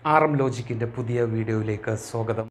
R M ലോജിക്കിൻ്റെ പുതിയ വീഡിയോയിലേക്ക് സ്വാഗതം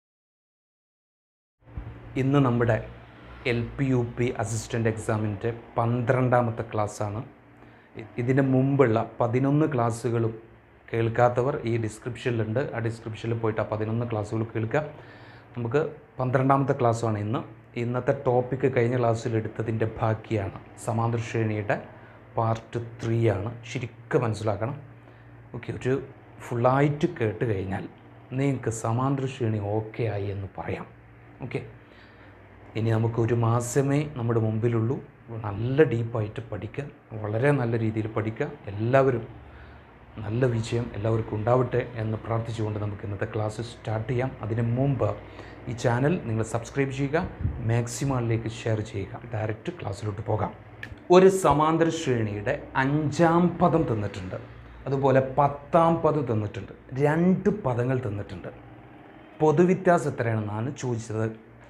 ഇന്ന് നമ്മുടെ L P U P assistant എക്സാമിൻ്റെ പന്ത്രണ്ടാമത്തെ ക്ലാസ്സാണ് ഇ- ഇതിന് മുമ്പുള്ള പതിനൊന്ന് ക്ലാസ്സുകളും കേൾക്കാത്തവർ ഈ ഡിസ്ക്രിപ്ഷനിലുണ്ട് ആ ഡിസ്ക്രിപ്ഷനിൽ പോയിട്ട് ആ പതിനൊന്ന് ക്ലാസ്സുകൾ കേൾക്കുക നമുക്ക് പന്ത്രണ്ടാമത്തെ ക്ലാസ്സാണ് ഇന്ന് ഇന്നത്തെ ടോപ്പിക്ക് കഴിഞ്ഞ ക്ലാസ്സിൽ എടുത്തതിൻ്റെ ബാക്കിയാണ് സമാന്തര ശ്രേണിയുടെ പാർട്ട് ത്രീ ആണ് ശരിക്കും മനസ്സിലാക്കണം ഓക്കെ ഒരു ഫുള്ളായിട്ട് കേട്ട് കഴിഞ്ഞാൽ നിങ്ങൾക്ക് സമാന്തര ശ്രേണി ഓക്കെ ആയി എന്ന് പറയാം ഓക്കെ ഇനി നമുക്ക് ഒരു മാസമേ നമ്മുടെ മുമ്പിലുള്ളൂ നല്ല ഡീപ്പായിട്ട് പഠിക്കുക വളരെ നല്ല രീതിയിൽ പഠിക്കുക എല്ലാവരും നല്ല വിജയം എല്ലാവർക്കും ഉണ്ടാവട്ടെ എന്ന് പ്രാർത്ഥിച്ചുകൊണ്ട് നമുക്ക് ഇന്നത്തെ ക്ലാസ് സ്റ്റാർട്ട് ചെയ്യാം അതിന് മുമ്പ് ഈ ചാനൽ നിങ്ങൾ സബ്സ്ക്രൈബ് ചെയ്യുക മാക്സിമങ്ങളിലേക്ക് ഷെയർ ചെയ്യുക ഡയറക്റ്റ് ക്ലാസ്സിലോട്ട് പോകാം ഒരു സമാന്തര ശ്രേണിയുടെ അഞ്ചാം പദം തന്നിട്ടുണ്ട് അതുപോലെ പത്താം പദം തന്നിട്ടുണ്ട് രണ്ട് പദങ്ങൾ തന്നിട്ടുണ്ട് പൊതുവ്യത്യാസം എത്രയാണെന്നാണ് ചോദിച്ചത്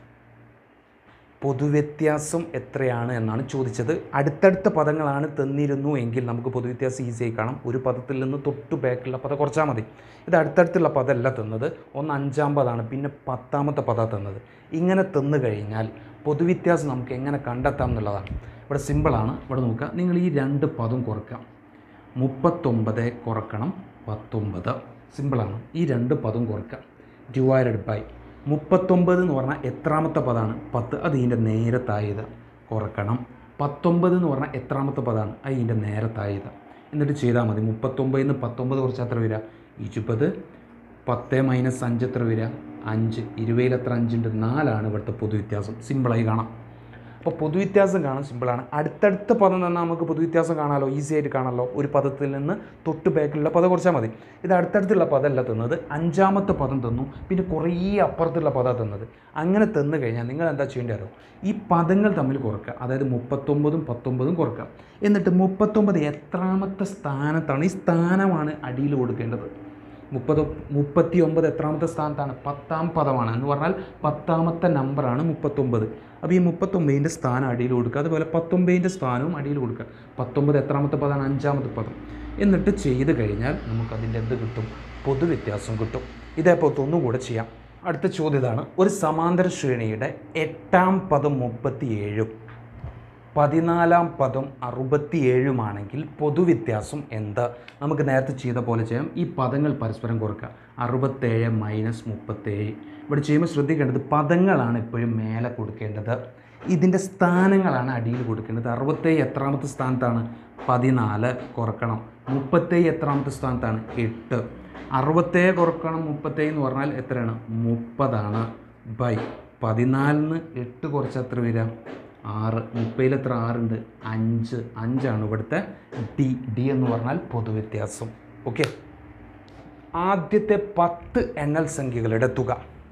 പൊതുവ്യത്യാസം എത്രയാണ് എന്നാണ് ചോദിച്ചത് അടുത്തടുത്ത പദങ്ങളാണ് തന്നിരുന്നു എങ്കിൽ നമുക്ക് പൊതുവ്യത്യാസം ഈസിയായി കാണാം ഒരു പദത്തിൽ നിന്ന് തൊട്ട് ബാക്കിലുള്ള പദം കുറച്ചാൽ മതി ഇത് അടുത്തടുത്തുള്ള പദമല്ല തന്നത് ഒന്ന് അഞ്ചാം പദമാണ് പിന്നെ പത്താമത്തെ പദം തന്നത് ഇങ്ങനെ തന്നു കഴിഞ്ഞാൽ പൊതുവ്യത്യാസം നമുക്ക് എങ്ങനെ കണ്ടെത്താം എന്നുള്ളതാണ് ഇവിടെ സിമ്പിളാണ് ഇവിടെ നോക്കുക നിങ്ങൾ ഈ രണ്ട് പദം കുറക്കാം മുപ്പത്തൊമ്പത് കുറക്കണം പത്തൊമ്പത് സിമ്പിളാണ് ഈ രണ്ട് പദം കുറക്കാം ഡിവൈഡഡ് ബൈ മുപ്പത്തൊമ്പത് എന്ന് പറഞ്ഞാൽ എത്രാമത്തെ പദമാണ് പത്ത് അത് ഇതിൻ്റെ നേരത്തായത് കുറക്കണം പത്തൊമ്പത് എന്ന് പറഞ്ഞാൽ എത്രാമത്തെ പദമാണ് അത് ഇതിൻ്റെ നേരത്തായത് എന്നിട്ട് ചെയ്താൽ മതി മുപ്പത്തൊമ്പതിൽ നിന്ന് പത്തൊമ്പത് കുറച്ച് എത്ര വരിക ഇരുപത് പത്ത് മൈനസ് അഞ്ച് എത്ര വരിക അഞ്ച് ഇരുപതിൽ എത്ര അഞ്ചുണ്ട് നാലാണ് ഇവിടുത്തെ പൊതുവ്യത്യാസം സിമ്പിളായി കാണാം അപ്പോൾ പൊതുവ്യത്യാസം കാണാൻ സിമ്പിളാണ് അടുത്തടുത്ത പദം തന്നാൽ നമുക്ക് പൊതുവ്യത്യാസം കാണാമല്ലോ ഈസി ആയിട്ട് കാണാമല്ലോ ഒരു പദത്തിൽ നിന്ന് തൊട്ട് ബാക്കിലുള്ള പദം കുറച്ചാൽ മതി ഇത് അടുത്തടുത്തുള്ള പദമല്ല തന്നത് അഞ്ചാമത്തെ പദം തന്നു പിന്നെ കുറേ അപ്പുറത്തുള്ള പദം തന്നത് അങ്ങനെ തന്നു കഴിഞ്ഞാൽ നിങ്ങൾ എന്താ ചെയ്യേണ്ടി അറിയോ ഈ പദങ്ങൾ തമ്മിൽ കുറക്കുക അതായത് മുപ്പത്തൊമ്പതും പത്തൊമ്പതും കുറക്കുക എന്നിട്ട് മുപ്പത്തൊമ്പത് എത്രാമത്തെ സ്ഥാനത്താണ് ഈ സ്ഥാനമാണ് അടിയിൽ കൊടുക്കേണ്ടത് മുപ്പത് മുപ്പത്തി ഒമ്പത് എത്രാമത്തെ സ്ഥാനത്താണ് പത്താം പദമാണ് എന്ന് പറഞ്ഞാൽ പത്താമത്തെ നമ്പറാണ് മുപ്പത്തൊമ്പത് അപ്പോൾ ഈ മുപ്പത്തൊമ്പതിൻ്റെ സ്ഥാനം അടിയിൽ കൊടുക്കുക അതുപോലെ പത്തൊമ്പതിൻ്റെ സ്ഥാനവും അടിയിൽ കൊടുക്കുക പത്തൊമ്പത് എത്രാമത്തെ പദമാണ് അഞ്ചാമത്തെ പദം എന്നിട്ട് ചെയ്ത് കഴിഞ്ഞാൽ നമുക്കതിൻ്റെ എന്ത് കിട്ടും പൊതുവ്യത്യാസം കിട്ടും ഇതേപോലെ ഒന്നുകൂടെ ചെയ്യാം അടുത്ത ചോദ്യം ഇതാണ് ഒരു സമാന്തര ശ്രേണിയുടെ എട്ടാം പദം മുപ്പത്തിയേഴും പതിനാലാം പദം അറുപത്തിയേഴുമാണെങ്കിൽ പൊതുവ്യത്യാസം എന്താ നമുക്ക് നേരത്തെ ചെയ്ത പോലെ ചെയ്യാം ഈ പദങ്ങൾ പരസ്പരം കുറക്കുക അറുപത്തേഴ് മൈനസ് മുപ്പത്തേഴ് ഇവിടെ ചെയ്യുമ്പോൾ ശ്രദ്ധിക്കേണ്ടത് പദങ്ങളാണ് എപ്പോഴും മേലെ കൊടുക്കേണ്ടത് ഇതിൻ്റെ സ്ഥാനങ്ങളാണ് അടിയിൽ കൊടുക്കേണ്ടത് അറുപത്തേഴ് എത്രാമത്തെ സ്ഥാനത്താണ് പതിനാല് കുറക്കണം മുപ്പത്തേഴ് എത്രാമത്തെ സ്ഥാനത്താണ് എട്ട് അറുപത്തേഴ് കുറക്കണം മുപ്പത്തേഴ് എന്ന് പറഞ്ഞാൽ എത്രയാണ് മുപ്പതാണ് ബൈ പതിനാലിന് എട്ട് കുറച്ച് എത്ര വരിക ആറ് മുപ്പതിൽ എത്ര ആറുണ്ട് അഞ്ച് അഞ്ചാണ് ഇവിടുത്തെ ഡി ഡി എന്ന് പറഞ്ഞാൽ പൊതുവ്യത്യാസം ഓക്കെ ആദ്യത്തെ പത്ത് എണ്ണൽ സംഖ്യകളുടെ തുക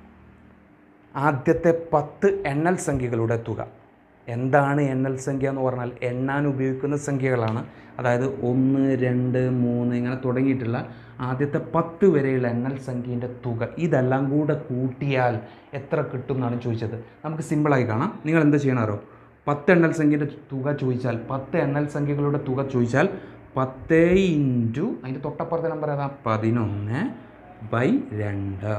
ആദ്യത്തെ പത്ത് എണ്ണൽ സംഖ്യകളുടെ തുക എന്താണ് എണ്ണൽ സംഖ്യ എന്ന് പറഞ്ഞാൽ എണ്ണാൻ ഉപയോഗിക്കുന്ന സംഖ്യകളാണ് അതായത് ഒന്ന് രണ്ട് മൂന്ന് ഇങ്ങനെ തുടങ്ങിയിട്ടുള്ള ആദ്യത്തെ പത്ത് വരെയുള്ള എണ്ണൽ സംഖ്യേൻ്റെ തുക ഇതെല്ലാം കൂടെ കൂട്ടിയാൽ എത്ര കിട്ടും എന്നാണ് ചോദിച്ചത് നമുക്ക് സിമ്പിളായി കാണാം നിങ്ങൾ എന്താ ചെയ്യണമോ പത്ത് എണ്ണൽ സംഖ്യയുടെ തുക ചോദിച്ചാൽ പത്ത് എണ്ണൽ സംഖ്യകളുടെ തുക ചോദിച്ചാൽ പത്ത് ഇൻറ്റു അതിൻ്റെ തൊട്ടപ്പുറത്തെ നമ്പർ ഏതാ പതിനൊന്ന് ബൈ രണ്ട്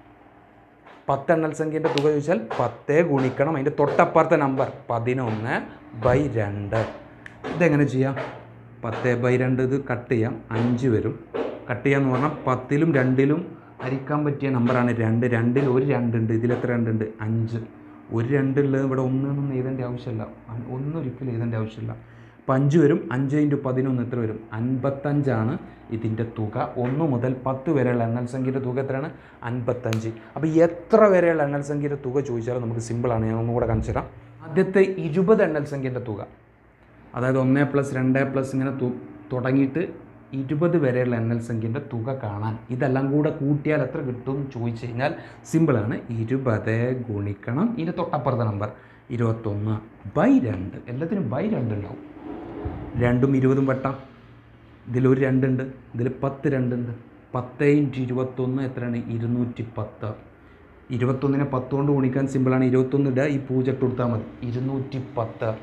പത്ത് എണ്ണൽ സംഖ്യേൻ്റെ തുക ചോദിച്ചാൽ പത്ത് ഗുണിക്കണം അതിൻ്റെ തൊട്ടപ്പുറത്തെ നമ്പർ പതിനൊന്ന് ബൈ രണ്ട് ഇതെങ്ങനെ ചെയ്യാം പത്ത് ബൈ രണ്ട് ഇത് കട്ട് ചെയ്യാം അഞ്ച് വരും കട്ട് ചെയ്യാന്ന് പറഞ്ഞാൽ പത്തിലും രണ്ടിലും ഹരിക്കാൻ പറ്റിയ നമ്പറാണ് രണ്ട് രണ്ടിൽ ഒരു രണ്ടുണ്ട് ഇതിലെത്ര രണ്ടുണ്ട് അഞ്ച് ഒരു രണ്ടുള്ളത് ഇവിടെ ഒന്നൊന്നും എഴുതേണ്ട ആവശ്യമില്ല അ- ഒന്നൊരിക്കലും എഴുതേണ്ട ആവശ്യമില്ല അപ്പം അഞ്ച് വരും അഞ്ച് ഇൻറ്റു പതിനൊന്ന് എത്ര വരും അൻപത്തഞ്ചാണ് ഇതിൻ്റെ തുക ഒന്ന് മുതൽ പത്ത് വരെയുള്ള എണ്ണൽ സംഖ്യയുടെ തുക എത്രയാണ് അൻപത്തഞ്ച് അപ്പോൾ എത്ര വരെയുള്ള എണ്ണൽ സംഖ്യയുടെ തുക ചോദിച്ചാലും നമുക്ക് സിമ്പിളാണ് ഞാൻ ഒന്നുകൂടെ കാണിച്ചു തരാം ആദ്യത്തെ ഇരുപത് എണ്ണൽ സംഖ്യൻ്റെ തുക അതായത് ഒന്ന് പ്ലസ് രണ്ട് പ്ലസ് ഇങ്ങനെ തു തുടങ്ങിയിട്ട് ഇരുപത് വരെയുള്ള എണ്ണൽ സംഖ്യൻ്റെ തുക കാണാൻ ഇതെല്ലാം കൂടെ കൂട്ടിയാൽ എത്ര കിട്ടും എന്ന് ചോദിച്ചു കഴിഞ്ഞാൽ സിമ്പിളാണ് ഇരുപത് ഗുണിക്കണം ഇതിൻ്റെ തൊട്ടപ്പുറത്തെ നമ്പർ ഇരുപത്തൊന്ന് ബൈ രണ്ട് എല്ലാത്തിനും ബൈ രണ്ട് ഉണ്ടാവും രണ്ടും ഇരുപതും വെട്ടാം ഇതിലൊരു രണ്ടുണ്ട് ഇതിൽ പത്ത് രണ്ടുണ്ട് പത്ത് ഇൻറ്റു ഇരുപത്തൊന്ന് എത്രയാണ് ഇരുന്നൂറ്റി പത്ത് ഇരുപത്തൊന്നിനെ പത്ത് കൊണ്ട് ഗുണിക്കാൻ സിമ്പിളാണ് ഇരുപത്തൊന്ന് ഇടുക ഈ പൂജ ഇട്ട് കൊടുത്താൽ മതി ഇരുന്നൂറ്റി പത്ത്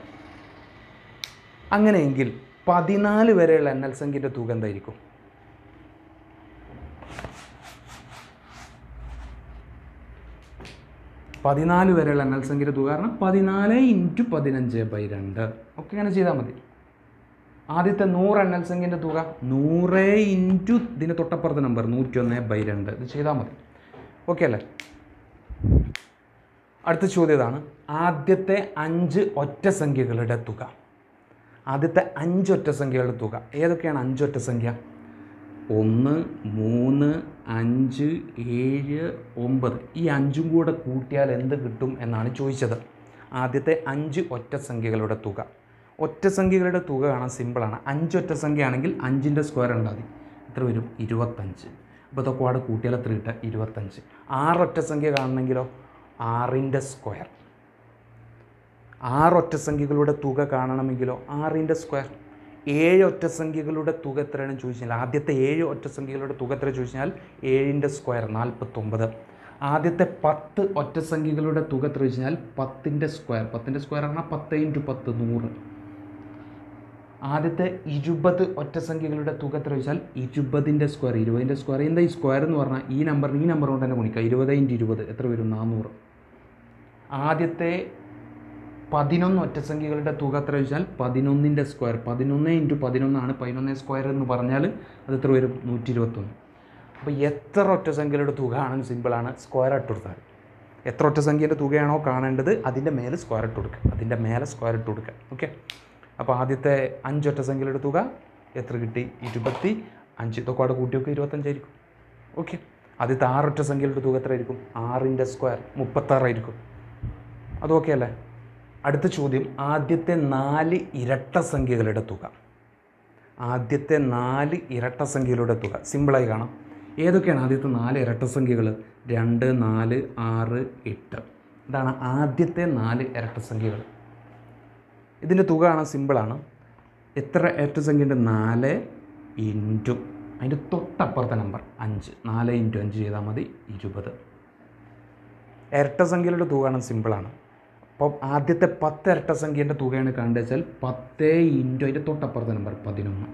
അങ്ങനെയെങ്കിൽ പതിനാല് വരെയുള്ള എണ്ണൽ സംഖ്യൻ്റെ തുക എന്തായിരിക്കും പതിനാല് വരെയുള്ള എണ്ണൽ സംഖ്യയുടെ തുക കാരണം പതിനാല് ഇൻറ്റു പതിനഞ്ച് ബൈ രണ്ട് ഒക്കെ ഇങ്ങനെ ചെയ്താൽ മതി ആദ്യത്തെ നൂറ് എണ്ണൽ സംഖ്യൻ്റെ തുക നൂറ് ഇൻറ്റു ഇതിന് തൊട്ടപ്പുറത്തെ നമ്പർ നൂറ്റി ഒന്ന് ബൈ രണ്ട് ഇത് ചെയ്താൽ മതി ഓക്കെ അല്ലേ അടുത്ത ചോദ്യം ഇതാണ് ആദ്യത്തെ അഞ്ച് ഒറ്റ സംഖ്യകളുടെ തുക ആദ്യത്തെ അഞ്ച് ഒറ്റ സംഖ്യകളുടെ തുക ഏതൊക്കെയാണ് അഞ്ച് ഒറ്റ സംഖ്യ ഒന്ന് മൂന്ന് അഞ്ച് ഏഴ് ഒമ്പത് ഈ അഞ്ചും കൂടെ കൂട്ടിയാൽ എന്ത് കിട്ടും എന്നാണ് ചോദിച്ചത് ആദ്യത്തെ അഞ്ച് ഒറ്റ സംഖ്യകളുടെ തുക ഒറ്റ സംഖ്യകളുടെ തുക കാണാൻ സിമ്പിളാണ് അഞ്ച് ഒറ്റ സംഖ്യ ആണെങ്കിൽ അഞ്ചിൻ്റെ സ്ക്വയർ ഉണ്ടാതി എത്ര വരും ഇരുപത്തഞ്ച് അപ്പോൾ ഇതൊക്കെ അവിടെ കൂട്ടിയാൽ എത്ര കിട്ടുക ഇരുപത്തഞ്ച് ആറ് ഒറ്റ സംഖ്യ കാണണമെങ്കിലോ ആറിൻ്റെ സ്ക്വയർ ആറ് ഒറ്റ സംഖ്യകളുടെ തുക കാണണമെങ്കിലോ ആറിൻ്റെ സ്ക്വയർ ഏഴ് ഒറ്റ സംഖ്യകളുടെ തുക എത്രയാണെന്ന് ചോദിച്ചാൽ ആദ്യത്തെ ഏഴ് ഒറ്റ സംഖ്യകളുടെ തുക എത്ര ചോദിച്ചാൽ ഏഴിൻ്റെ സ്ക്വയർ നാൽപ്പത്തൊമ്പത് ആദ്യത്തെ പത്ത് ഒറ്റ സംഖ്യകളുടെ തുക എത്ര ചോദിച്ചാൽ പത്തിൻ്റെ സ്ക്വയർ പത്തിൻ്റെ സ്ക്വയർ പറഞ്ഞാൽ പത്ത് ഇൻറ്റു പത്ത് നൂറ് ആദ്യത്തെ ഇരുപത് ഒറ്റ സംഖ്യകളുടെ തുക എത്ര ചോദിച്ചാൽ ഇരുപതിൻ്റെ സ്ക്വയർ ഇരുപതിൻ്റെ സ്ക്വയർ എന്താ ഈ സ്ക്വയർ എന്ന് പറഞ്ഞാൽ ഈ നമ്പർ ഈ നമ്പർ കൊണ്ട് തന്നെ ഗുണിക്കുക ഇരുപത് ഇൻറ്റു ഇരുപത് എത്ര വരും നാനൂറ് ആദ്യത്തെ പതിനൊന്ന് ഒറ്റ സംഖ്യകളുടെ തുക എത്ര ചോദിച്ചാൽ പതിനൊന്നിൻ്റെ സ്ക്വയർ പതിനൊന്ന് ഇൻറ്റു പതിനൊന്നാണ് പതിനൊന്ന് സ്ക്വയർ എന്ന് പറഞ്ഞാൽ അത് എത്ര വരും നൂറ്റി ഇരുപത്തൊന്ന് അപ്പോൾ എത്ര ഒറ്റ സംഖ്യയുടെ തുക ആണെന്ന് സിമ്പിളാണ് സ്ക്വയർ ഇട്ട് കൊടുത്താൽ എത്ര ഒറ്റ സംഖ്യയുടെ തുകയാണോ കാണേണ്ടത് അതിൻ്റെ മേലെ സ്ക്വയർ ഇട്ട് കൊടുക്കുക അതിൻ്റെ മേലെ സ്ക്വയർ ഇട്ട് കൊടുക്കുക ഓക്കെ അപ്പോൾ ആദ്യത്തെ അഞ്ചൊറ്റ സംഖ്യയുടെ തുക എത്ര കിട്ടി ഇരുപത്തി അഞ്ച് ഇതൊക്കെ അവിടെ കൂട്ടി നോക്കുക ഇരുപത്തഞ്ചായിരിക്കും ഓക്കെ ആദ്യത്തെ ആറൊറ്റ സംഖ്യയുടെ തുക എത്ര ആയിരിക്കും ആറിൻ്റെ സ്ക്വയർ മുപ്പത്താറായിരിക്കും അത് ഓക്കെ അല്ലേ അടുത്ത ചോദ്യം ആദ്യത്തെ നാല് ഇരട്ട സംഖ്യകളുടെ തുക ആദ്യത്തെ നാല് ഇരട്ട സംഖ്യകളുടെ തുക സിമ്പിളായി കാണാം ഏതൊക്കെയാണ് ആദ്യത്തെ നാല് ഇരട്ട സംഖ്യകൾ രണ്ട് നാല് ആറ് എട്ട് ഇതാണ് ആദ്യത്തെ നാല് ഇരട്ട സംഖ്യകൾ ഇതിൻ്റെ തുക കാണാൻ സിമ്പിളാണ് എത്ര ഇരട്ട സംഖ്യയുണ്ട് നാല് ഇൻറ്റു അതിൻ്റെ തൊട്ടപ്പുറത്തെ നമ്പർ അഞ്ച് നാല് ഇൻറ്റു അഞ്ച് ചെയ്താൽ മതി ഇരുപത് ഇരട്ട സംഖ്യകളുടെ തുക കാണാൻ സിമ്പിളാണ് അപ്പോൾ ആദ്യത്തെ പത്ത് ഇരട്ട സംഖ്യേൻ്റെ തുകയാണ് കണ്ടു വെച്ചാൽ പത്ത് ഇൻറ്റു അതിൻ്റെ തൊട്ടപ്പുറത്തെ നമ്പർ പതിനൊന്ന്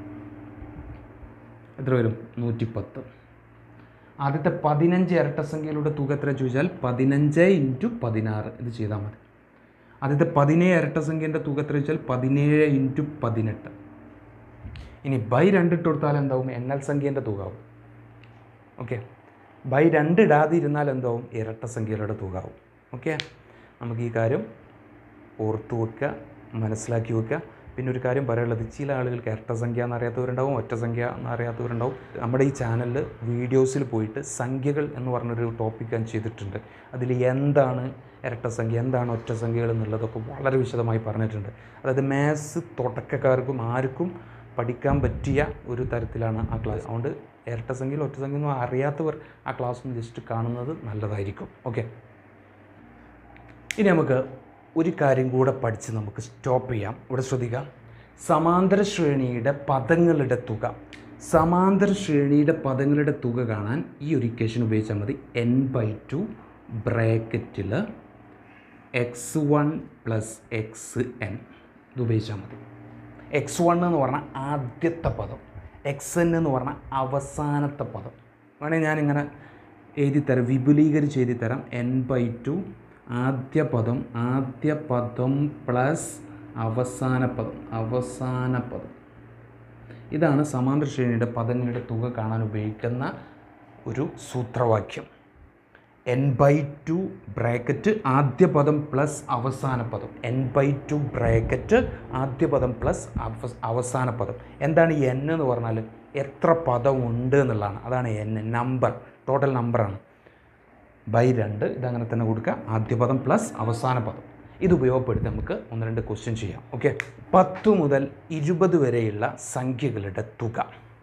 എത്ര വരും നൂറ്റിപ്പത്ത് ആദ്യത്തെ പതിനഞ്ച് ഇരട്ട സംഖ്യകളുടെ തുക എത്ര ചോദിച്ചാൽ പതിനഞ്ച് ഇൻറ്റു പതിനാറ് ഇത് ചെയ്താൽ മതി ആദ്യത്തെ പതിനേഴ് ഇരട്ട സംഖ്യേൻ്റെ തുക എത്ര ചോദിച്ചാൽ പതിനേഴ് ഇൻറ്റു പതിനെട്ട് ഇനി ബൈ രണ്ട് ഇട്ട് കൊടുത്താൽ എന്താവും എണ്ണൽ സംഖ്യേൻ്റെ തുക ആവും ഓക്കെ ബൈ രണ്ട് ഇടാതെ ഇരുന്നാൽ എന്താവും ഇരട്ട സംഖ്യകളുടെ തുക ആവും ഓക്കെ നമുക്ക് ഈ കാര്യം ഓർത്തു വെക്കുക മനസ്സിലാക്കി വെക്കുക പിന്നെ ഒരു കാര്യം പറയാനുള്ളത് ചില ആളുകൾക്ക് ഇരട്ട സംഖ്യ എന്നറിയാത്തവരുണ്ടാവും ഒറ്റ സംഖ്യ എന്നറിയാത്തവരുണ്ടാവും നമ്മുടെ ഈ ചാനലിൽ വീഡിയോസിൽ പോയിട്ട് സംഖ്യകൾ എന്ന് പറഞ്ഞൊരു ടോപ്പിക് ഞാൻ ചെയ്തിട്ടുണ്ട് അതിൽ എന്താണ് ഇരട്ട സംഖ്യ എന്താണ് ഒറ്റ സംഖ്യകൾ എന്നുള്ളതൊക്കെ വളരെ വിശദമായി പറഞ്ഞിട്ടുണ്ട് അതായത് മാത്സ് തുടക്കക്കാർക്കും ആർക്കും പഠിക്കാൻ പറ്റിയ ഒരു തരത്തിലാണ് ആ ക്ലാസ് അതുകൊണ്ട് ഇരട്ട സംഖ്യയിൽ ഒറ്റ സംഖ്യ ഒന്നും അറിയാത്തവർ ആ ക്ലാസ് ഒന്ന് ജസ്റ്റ് കാണുന്നത് നല്ലതായിരിക്കും ഓക്കെ ഇനി നമുക്ക് ഒരു കാര്യം കൂടെ പഠിച്ച് നമുക്ക് സ്റ്റോപ്പ് ചെയ്യാം ഇവിടെ ശ്രദ്ധിക്കാം സമാന്തര ശ്രേണിയുടെ പദങ്ങളുടെ തുക സമാന്തര ശ്രേണിയുടെ പദങ്ങളുടെ തുക കാണാൻ ഈ ഒരു ഇക്വേഷൻ ഉപയോഗിച്ചാൽ മതി എൻ ബൈ ടു ബ്രാക്കറ്റിൽ X one plus X N ഇത് ഉപയോഗിച്ചാൽ മതി എക്സ് വൺ എന്ന് പറഞ്ഞാൽ ആദ്യത്തെ പദം എക്സ് എൻ എന്ന് പറഞ്ഞാൽ അവസാനത്തെ പദം വേണമെങ്കിൽ ഞാനിങ്ങനെ എഴുതി തരാം വിപുലീകരിച്ച് എഴുതി തരാം എൻ ബൈ ടു ആദ്യ പദം ആദ്യ പദം പ്ലസ് അവസാന പദം അവസാന പദം ഇതാണ് സമാന്തര ശ്രേണിയുടെ പദങ്ങളുടെ തുക കാണാൻ ഉപയോഗിക്കുന്ന ഒരു സൂത്രവാക്യം എൻ ബൈ ടു ബ്രാക്കറ്റ് ആദ്യ പദം പ്ലസ് അവസാന പദം എൻ ബൈ ടു ബ്രാക്കറ്റ് ആദ്യ പദം പ്ലസ് അവസാന പദം എന്താണ് എൻ എന്ന് പറഞ്ഞാൽ എത്ര പദം ഉണ്ട് എന്നുള്ളതാണ് അതാണ് എൻ നമ്പർ ടോട്ടൽ നമ്പറാണ് ബൈ രണ്ട് ഇതങ്ങനെ തന്നെ കൊടുക്കുക ആദ്യ പദം പ്ലസ് അവസാന പദം ഇത് ഉപയോഗപ്പെടുത്തി നമുക്ക് ഒന്ന് രണ്ട് ക്വസ്റ്റ്യൻ ചെയ്യാം ഓക്കെ പത്ത് മുതൽ ഇരുപത് വരെയുള്ള സംഖ്യകളുടെ തുക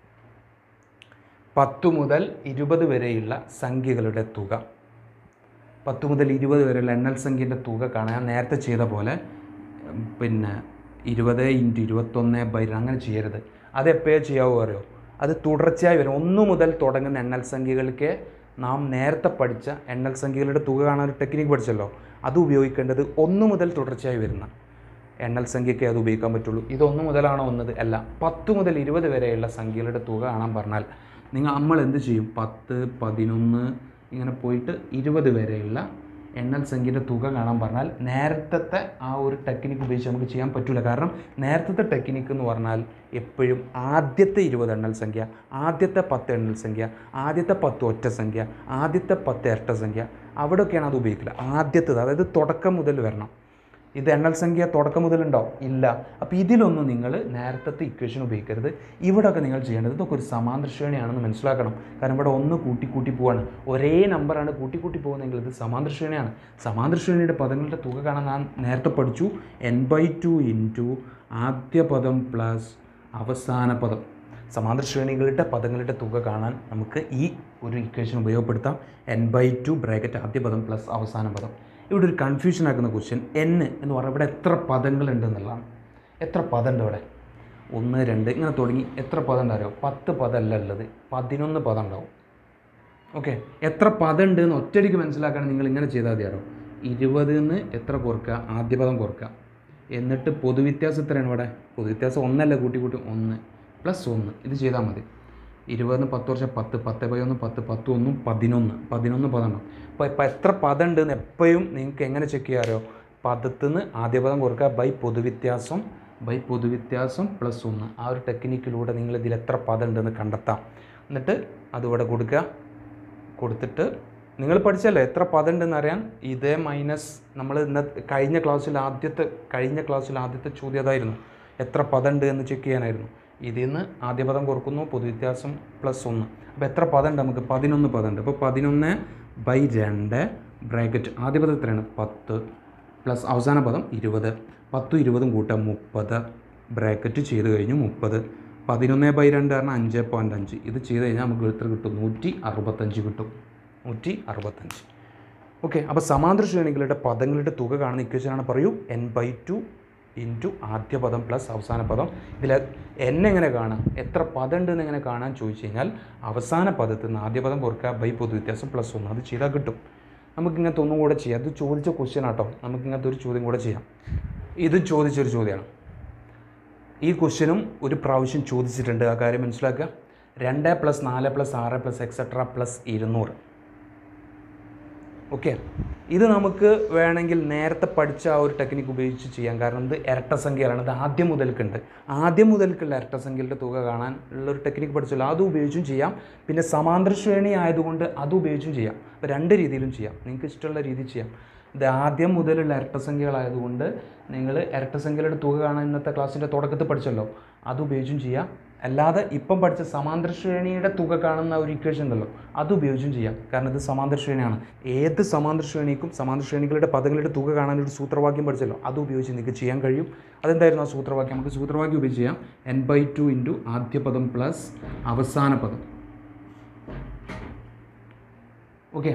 പത്ത് മുതൽ ഇരുപത് വരെയുള്ള സംഖ്യകളുടെ തുക പത്ത് മുതൽ ഇരുപത് വരെയുള്ള എണ്ണൽ സംഖ്യൻ്റെ തുക കാണാൻ ഞാൻ നേരത്തെ ചെയ്ത പോലെ ഉം, പിന്നെ ഇരുപത് ഇൻറ്റു ഇരുപത്തൊന്ന് ബൈ അങ്ങനെ ചെയ്യരുത് അത് എപ്പോഴേ ചെയ്യാവോ അറിയോ അത് തുടർച്ചയായി വരും ഒന്ന് മുതൽ തുടങ്ങുന്ന എണ്ണൽ സംഖ്യകൾക്ക് നാം നേരത്തെ പഠിച്ച എണ്ണൽ സംഖ്യകളുടെ തുക കാണാൻ ഒരു ടെക്നിക്ക് പഠിച്ചല്ലോ അത് ഉപയോഗിക്കേണ്ടത് ഒന്ന് മുതൽ തുടർച്ചയായി വരുന്ന എണ്ണൽ സംഖ്യയ്ക്ക് അത് ഉപയോഗിക്കാൻ പറ്റുള്ളൂ ഇത് ഒന്ന് മുതലാണോ വന്നത് അല്ല പത്ത് മുതൽ ഇരുപത് വരെയുള്ള സംഖ്യകളുടെ തുക കാണാൻ പറഞ്ഞാൽ നിങ്ങൾ നമ്മൾ എന്ത് ചെയ്യും പത്ത് പതിനൊന്ന് ഇങ്ങനെ പോയിട്ട് ഇരുപത് വരെയുള്ള എണ്ണൽ സംഖ്യയുടെ തുക കാണാൻ പറഞ്ഞാൽ നേരത്തെ ആ ഒരു ടെക്നിക്ക് ഉപയോഗിച്ച് നമുക്ക് ചെയ്യാൻ പറ്റില്ല കാരണം നേരത്തെ ടെക്നിക്ക് എന്ന് പറഞ്ഞാൽ എപ്പോഴും ആദ്യത്തെ ഇരുപത് എണ്ണൽ സംഖ്യ ആദ്യത്തെ പത്ത് എണ്ണൽ സംഖ്യ ആദ്യത്തെ പത്ത് ഒറ്റ സംഖ്യ ആദ്യത്തെ പത്ത് ഇരട്ട സംഖ്യ അവിടെയൊക്കെയാണ് അത് ഉപയോഗിക്കില്ല ആദ്യത്തേത് അതായത് തുടക്കം മുതൽ വരണം ഇത് എണ്ണൽ സംഖ്യ തുടക്കം മുതലുണ്ടോ ഇല്ല അപ്പോൾ ഇതിലൊന്നും നിങ്ങൾ നേരത്തെ ഇക്വേഷൻ ഉപയോഗിക്കരുത് ഇവിടെയൊക്കെ നിങ്ങൾ ചെയ്യേണ്ടത് ഇതൊക്കെ ഒരു സമാന്തര ശ്രേണിയാണെന്ന് മനസ്സിലാക്കണം കാരണം ഇവിടെ ഒന്ന് കൂട്ടി കൂട്ടി പോവാണ് ഒരേ നമ്പറാണ് കൂട്ടി കൂട്ടി പോകുന്നതെങ്കിൽ ഇത് സമാന്തര ശ്രേണിയാണ് സമാന്തര ശ്രേണിയുടെ പദങ്ങളുടെ തുക കാണാൻ ഞാൻ നേരത്തെ പഠിച്ചു എൻ ബൈ ടു ഇൻറ്റു ആദ്യ പദം പ്ലസ് അവസാന പദം സമാന്തര ശ്രേണികളുടെ പദങ്ങളുടെ തുക കാണാൻ നമുക്ക് ഈ ഒരു ഇക്വേഷൻ ഉപയോഗപ്പെടുത്താം എൻ ബൈ ടു ബ്രാക്കറ്റ് ആദ്യ പദം പ്ലസ് അവസാന പദം ഇവിടെ ഒരു കൺഫ്യൂഷൻ ആക്കുന്ന ക്വസ്റ്റ്യൻ എൻ എന്ന് പറഞ്ഞാൽ ഇവിടെ എത്ര പദങ്ങളുണ്ട് എന്നുള്ളതാണ് എത്ര പദമുണ്ട് ഇവിടെ ഒന്ന് രണ്ട് ഇങ്ങനെ തുടങ്ങി എത്ര പദം ഉണ്ടാവും പത്ത് പദമല്ല ഉള്ളത് പതിനൊന്ന് പദം ഉണ്ടാവും ഓക്കെ എത്ര പദം ഉണ്ട് എന്ന് ഒറ്റയടിക്ക് മനസ്സിലാക്കാൻ നിങ്ങൾ ഇങ്ങനെ ചെയ്താൽ മതിയാണോ ഇരുപതിൽ നിന്ന് എത്ര കുറക്കുക ആദ്യ പദം കുറക്കുക എന്നിട്ട് പൊതുവ്യത്യാസം എത്രയാണ് ഇവിടെ പൊതുവ്യത്യാസം ഒന്നല്ല കൂട്ടി കൂട്ടി ഒന്ന് പ്ലസ് ഒന്ന് ഇത് ചെയ്താൽ മതി ഇരുപതിന് പത്ത് വർഷം പത്ത് പത്ത് ബൈ ഒന്ന് പത്ത് പത്ത് ഒന്നും പതിനൊന്ന് പതിനൊന്ന് പദം ഉണ്ടാവും അപ്പോൾ ഇപ്പം എത്ര പദം ഉണ്ടെന്ന് എപ്പോഴും നിങ്ങൾക്ക് എങ്ങനെ ചെക്ക് ചെയ്യാറോ പദത്തുനിന്ന് ആദ്യ പദം കുറക്കുക ബൈ പൊതുവ്യത്യാസം ബൈ പൊതുവ്യത്യാസം പ്ലസ് ഒന്ന് ആ ഒരു ടെക്നിക്കിലൂടെ നിങ്ങൾ ഇതിൽ എത്ര പദം ഉണ്ടെന്ന് കണ്ടെത്താം എന്നിട്ട് അതിവിടെ കൊടുക്കുക കൊടുത്തിട്ട് നിങ്ങൾ പഠിച്ചല്ലോ എത്ര പദം ഉണ്ടെന്ന് അറിയാൻ ഇതേ മൈനസ് നമ്മൾ ഇന്ന കഴിഞ്ഞ ക്ലാസ്സിൽ ആദ്യത്തെ കഴിഞ്ഞ ക്ലാസ്സിൽ ആദ്യത്തെ ചോദ്യം അതായിരുന്നു എത്ര പദം ഉണ്ട് എന്ന് ചെക്ക് ചെയ്യാനായിരുന്നു ഇതിൽ നിന്ന് ആദ്യ പദം കുറക്കുന്നു പൊതുവ്യത്യാസം പ്ലസ് ഒന്ന് അപ്പോൾ എത്ര പദം ഉണ്ട് നമുക്ക് പതിനൊന്ന് പദം ഉണ്ട് അപ്പോൾ പതിനൊന്ന് ബൈ രണ്ട് ബ്രാക്കറ്റ് ആദ്യ പദം എത്രയാണ് പത്ത് പ്ലസ് അവസാന പദം ഇരുപത് പത്തും ഇരുപതും കൂട്ടാം മുപ്പത് ബ്രാക്കറ്റ് ചെയ്ത് കഴിഞ്ഞു മുപ്പത് പതിനൊന്ന് ബൈ രണ്ട് കാരണം അഞ്ച് പോയിൻറ്റ് അഞ്ച് ഇത് ചെയ്ത് കഴിഞ്ഞാൽ നമുക്ക് എത്ര കിട്ടും നൂറ്റി അറുപത്തഞ്ച് കിട്ടും നൂറ്റി അറുപത്തഞ്ച് ഓക്കെ അപ്പോൾ സമാന്തര ശ്രേണികളുടെ പദങ്ങളുടെ തുക കാണുന്ന ഇക്വേഷനാണ് പറയൂ എൻ ബൈ ടു ഇൻറ്റു ആദ്യ പദം പ്ലസ് അവസാന പദം ഇതിൽ എൻ എങ്ങനെ കാണാം എത്ര പദം ഉണ്ടെന്ന് എങ്ങനെ കാണാൻ ചോദിച്ചു കഴിഞ്ഞാൽ അവസാന പദത്തിൽ നിന്ന് ആദ്യ പദം കുറക്കുക ബൈ പൊതുവ്യത്യാസം പ്ലസ് ഒന്ന് അത് ചെയ്താൽ കിട്ടും നമുക്ക് ഇങ്ങനത്തെ ഒന്നും കൂടെ ചെയ്യാം അത് ചോദിച്ച ക്വസ്റ്റ്യൻ ആട്ടോ നമുക്ക് ഇങ്ങനത്തെ ഒരു ചോദ്യം കൂടെ ചെയ്യാം ഇത് ചോദിച്ചൊരു ചോദ്യമാണ് ഈ ക്വസ്റ്റ്യനും ഒരു പ്രാവശ്യം ചോദിച്ചിട്ടുണ്ട് ആ കാര്യം മനസ്സിലാക്കുക രണ്ട് പ്ലസ് നാല് പ്ലസ് ആറ് പ്ലസ് എക്സെട്ര പ്ലസ് ഇരുന്നൂറ് ഓക്കെ ഇത് നമുക്ക് വേണമെങ്കിൽ നേരത്തെ പഠിച്ച ആ ഒരു ടെക്നിക്ക് ഉപയോഗിച്ച് ചെയ്യാം കാരണം ഇത് ഇരട്ട സംഖ്യകളാണ് ഇത് ആദ്യം മുതൽക്കുണ്ട് ആദ്യം മുതൽക്കുള്ള ഇരട്ട സംഖ്യകളുടെ തുക കാണാൻ ഉള്ള ഒരു ടെക്നിക്ക് പഠിച്ചല്ലോ അത് ഉപയോഗിച്ചും ചെയ്യാം പിന്നെ സമാന്തര ശ്രേണി ആയതുകൊണ്ട് അത് ഉപയോഗിച്ചും ചെയ്യാം അപ്പോൾ രണ്ട് രീതിയിലും ചെയ്യാം നിങ്ങൾക്ക് ഇഷ്ടമുള്ള രീതി ചെയ്യാം ഇത് ആദ്യം മുതലുള്ള ഇരട്ട സംഖ്യകളായതുകൊണ്ട് നിങ്ങൾ ഇരട്ട സംഖ്യകളുടെ തുക കാണാൻ ഇന്നത്തെ ക്ലാസ്സിൻ്റെ തുടക്കത്തിൽ പഠിച്ചല്ലോ അത് ഉപയോഗിച്ചും ചെയ്യാം അല്ലാതെ ഇപ്പം പഠിച്ച സമാന്തര ശ്രേണിയുടെ തുക കാണുന്ന ഒരു ഇക്വേഷൻ ഉണ്ടല്ലോ അത് ഉപയോഗിച്ചും ചെയ്യാം കാരണം ഇത് സമാന്തര ശ്രേണിയാണ് ഏത് സമാന്തര ശ്രേണിക്കും സമാന്തര ശ്രേണികളുടെ പദങ്ങളുടെ തുക കാണാൻ ഒരു സൂത്രവാക്യം പഠിച്ചല്ലോ അത് ഉപയോഗിച്ച് നിങ്ങൾക്ക് ചെയ്യാൻ കഴിയും അതെന്തായിരുന്നു ആ സൂത്രവാക്യം നമുക്ക് സൂത്രവാക്യം ഉപയോഗിച്ച് ചെയ്യാം എൻ ബൈ ടു ഇൻറ്റു ആദ്യ പദം പ്ലസ് അവസാന പദം ഓക്കെ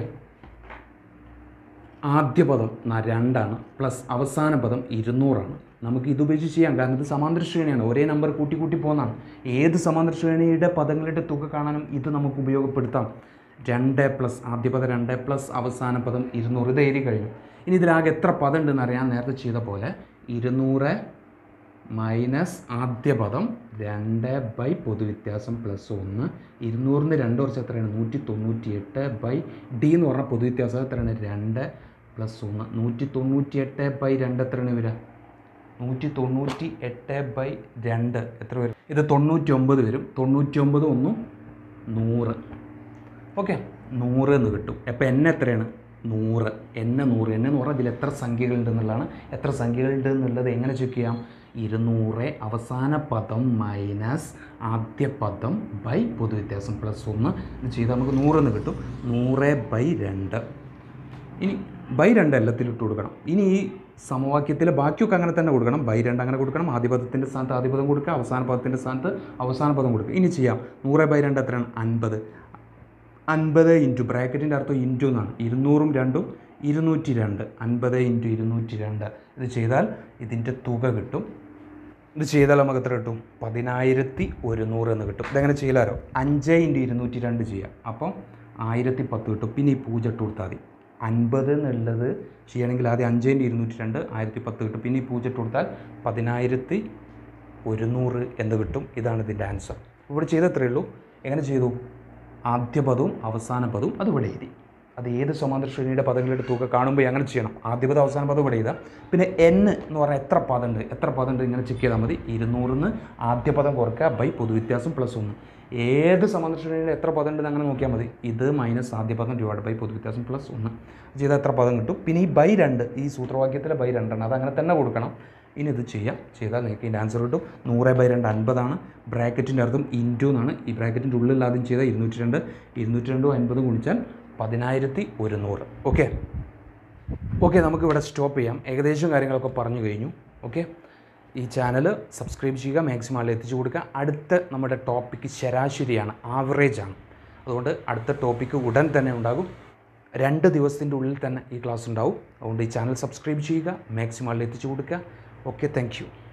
ആദ്യ പദം ന- രണ്ടാണ് പ്ലസ് അവസാന പദം ഇരുന്നൂറാണ് നമുക്ക് ഇത് ഉപയോഗിച്ച് ചെയ്യാം കാരണം ഇത് സമാന്തര ശ്രേണിയാണ് ഒരേ നമ്പർ കൂട്ടി കൂട്ടി പോകുന്നതാണ് ഏത് സമാന്തര ശ്രേണിയുടെ പദങ്ങളുടെ തുക കാണാനും ഇത് നമുക്ക് ഉപയോഗപ്പെടുത്താം രണ്ട് പ്ലസ് ആദ്യ പദം രണ്ട് പ്ലസ് അവസാന പദം ഇരുന്നൂറ് ഇത് എഴുതി കഴിഞ്ഞു ഇനി ഇതിലാകെ എത്ര പദം ഉണ്ടെന്ന് അറിയാൻ നേരത്തെ ചെയ്ത പോലെ ഇരുന്നൂറ് മൈനസ് ആദ്യ പദം രണ്ട് ബൈ പൊതുവ്യത്യാസം പ്ലസ് ഒന്ന് ഇരുന്നൂറിന് രണ്ട് കുറച്ച് എത്രയാണ് നൂറ്റി തൊണ്ണൂറ്റി എട്ട് ബൈ ഡി എന്ന് പറഞ്ഞാൽ പൊതുവ്യത്യാസം എത്രയാണ് രണ്ട് പ്ലസ് ഒന്ന് നൂറ്റി തൊണ്ണൂറ്റി എട്ട് ബൈ രണ്ട് എത്രയാണ് വരിക നൂറ്റി തൊണ്ണൂറ്റി എട്ട് ബൈ രണ്ട് എത്ര വരും ഇത് തൊണ്ണൂറ്റി ഒമ്പത് വരും തൊണ്ണൂറ്റി ഒമ്പത് ഒന്നും നൂറ് ഓക്കെ നൂറ് എന്ന് കിട്ടും അപ്പോൾ എന്നെ എത്രയാണ് നൂറ് എന്നെ നൂറ് എന്നെ എന്ന് പറഞ്ഞാൽ ഇതിൽ എത്ര സംഖ്യകളുണ്ട് എന്നുള്ളതാണ് എത്ര സംഖ്യകളുണ്ട് എന്നുള്ളത് എങ്ങനെ ചെക്ക് ചെയ്യാം ഇരുന്നൂറ് അവസാന പദം മൈനസ് ആദ്യ പദം ബൈ പൊതുവ്യത്യാസം പ്ലസ് ഒന്ന് ഇത് ചെയ്താൽ നമുക്ക് നൂറെന്ന് കിട്ടും നൂറ് ബൈ രണ്ട് ഇനി ബൈ രണ്ട് എല്ലാത്തിലും ഇട്ട് കൊടുക്കണം ഇനി ഈ സമവാക്യത്തിലെ ബാക്കിയൊക്കെ അങ്ങനെ തന്നെ കൊടുക്കണം ബൈ രണ്ട് അങ്ങനെ കൊടുക്കണം ആദ്യ പദത്തിൻ്റെ സ്ഥാനത്ത് ആദ്യ പദം കൊടുക്കുക അവസാന പദത്തിൻ്റെ സ്ഥാനത്ത് അവസാന പദം കൊടുക്കുക ഇനി ചെയ്യാം നൂറ് ബൈ രണ്ട് എത്രയാണ് അൻപത് അൻപത് ഇൻറ്റു ബ്രാക്കറ്റിൻ്റെ അർത്ഥം ഇൻറ്റു എന്നാണ് ഇരുന്നൂറും രണ്ടും ഇരുന്നൂറ്റി രണ്ട് അൻപത് ഇൻറ്റു ഇരുന്നൂറ്റി രണ്ട് ഇത് ചെയ്താൽ ഇതിൻ്റെ തുക കിട്ടും ഇത് ചെയ്താൽ നമുക്ക് എത്ര കിട്ടും പതിനായിരത്തി ഒരുന്നൂറ് എന്ന് കിട്ടും ഇതെങ്ങനെ ചെയ്യലാരോ അഞ്ച് ഇൻറ്റു ഇരുന്നൂറ്റി രണ്ട് ചെയ്യാം അപ്പം ആയിരത്തി പത്ത് കിട്ടും പിന്നെ ഈ പൂജ ഇട്ട് കൊടുത്താൽ മതി അൻപത് എന്നുള്ളത് ചെയ്യണമെങ്കിൽ ആദ്യം അഞ്ച് ഇൻറ്റു ഇരുന്നൂറ്റി രണ്ട് ആയിരത്തി പത്ത് കിട്ടും പിന്നെ ഈ പൂജ ഇട്ട് കൊടുത്താൽ പതിനായിരത്തി ഒരുന്നൂറ് എന്ന് കിട്ടും ഇതാണ് ഇതിൻ്റെ ആൻസർ ഇവിടെ ചെയ്തത്രയേ ഉള്ളൂ എങ്ങനെ ചെയ്തു ആദ്യ പദവും അവസാന പദവും അത് ഇവിടെ എഴുതി അത് ഏത് സമാന്തര ശ്രേണിയുടെ പദങ്ങളുടെ തുക കാണുമ്പോൾ അങ്ങനെ ചെയ്യണം ആദ്യ പദം അവസാന പദം ഇവിടെ എഴുതാം പിന്നെ എൻ എന്ന് പറഞ്ഞാൽ എത്ര പദമുണ്ട് എത്ര പദമുണ്ട് ഇങ്ങനെ ചെക്ക് ചെയ്താൽ മതി ഇരുന്നൂറിന്ന് ആദ്യ പദം കുറയ്ക്കുക ബൈ പൊതുവ്യത്യാസം പ്ലസ് ഒന്ന് ഏത് സമാന്തര ശ്രേണിയുടെ എത്ര പദം ഉണ്ടെന്ന് അങ്ങനെ നോക്കിയാൽ മതി ഇത് മൈനസ് ആദ്യ പദം ഡിവൈഡ് ബൈ പൊതുവ്യത്യാസം പ്ലസ് ഒന്ന് ചെയ്താൽ എത്ര പദം കിട്ടും പിന്നെ ഈ ബൈ രണ്ട് ഈ സൂത്രവാക്യത്തിലെ ബൈ രണ്ടെണ്ണം അത് അങ്ങനെ തന്നെ കൊടുക്കണം ഇനി ഇത് ചെയ്യാം ചെയ്താൽ നിങ്ങൾക്ക് ഇതിൻ്റെ ആൻസർ കിട്ടും നൂറ് ബൈ രണ്ട് അൻപതാണ് ബ്രാക്കറ്റിൻ്റെ അർത്ഥം ഇൻറ്റു എന്നാണ് ഈ ബ്രാക്കറ്റിൻ്റെ ഉള്ളിൽ ആദ്യം ചെയ്താൽ ഇരുന്നൂറ്റി രണ്ട് ഇരുന്നൂറ്റി രണ്ടും അൻപതും ഗുണിച്ചാൽ പതിനായിരത്തി ഒരുന്നൂറ് ഓക്കെ ഓക്കെ നമുക്കിവിടെ സ്റ്റോപ്പ് ചെയ്യാം ഏകദേശം കാര്യങ്ങളൊക്കെ പറഞ്ഞു കഴിഞ്ഞു ഓക്കെ ഈ ചാനൽ സബ്സ്ക്രൈബ് ചെയ്യുക മാക്സിമം ആളിൽ എത്തിച്ചു കൊടുക്കുക അടുത്ത നമ്മുടെ ടോപ്പിക്ക് ശരാശരിയാണ് ആവറേജ് ആണ് അതുകൊണ്ട് അടുത്ത ടോപ്പിക്ക് ഉടൻ തന്നെ ഉണ്ടാകും രണ്ട് ദിവസത്തിൻ്റെ ഉള്ളിൽ തന്നെ ഈ ക്ലാസ് ഉണ്ടാവും അതുകൊണ്ട് ഈ ചാനൽ സബ്സ്ക്രൈബ് ചെയ്യുക മാക്സിമം ആളിൽ എത്തിച്ചു കൊടുക്കുക ഓക്കെ താങ്ക്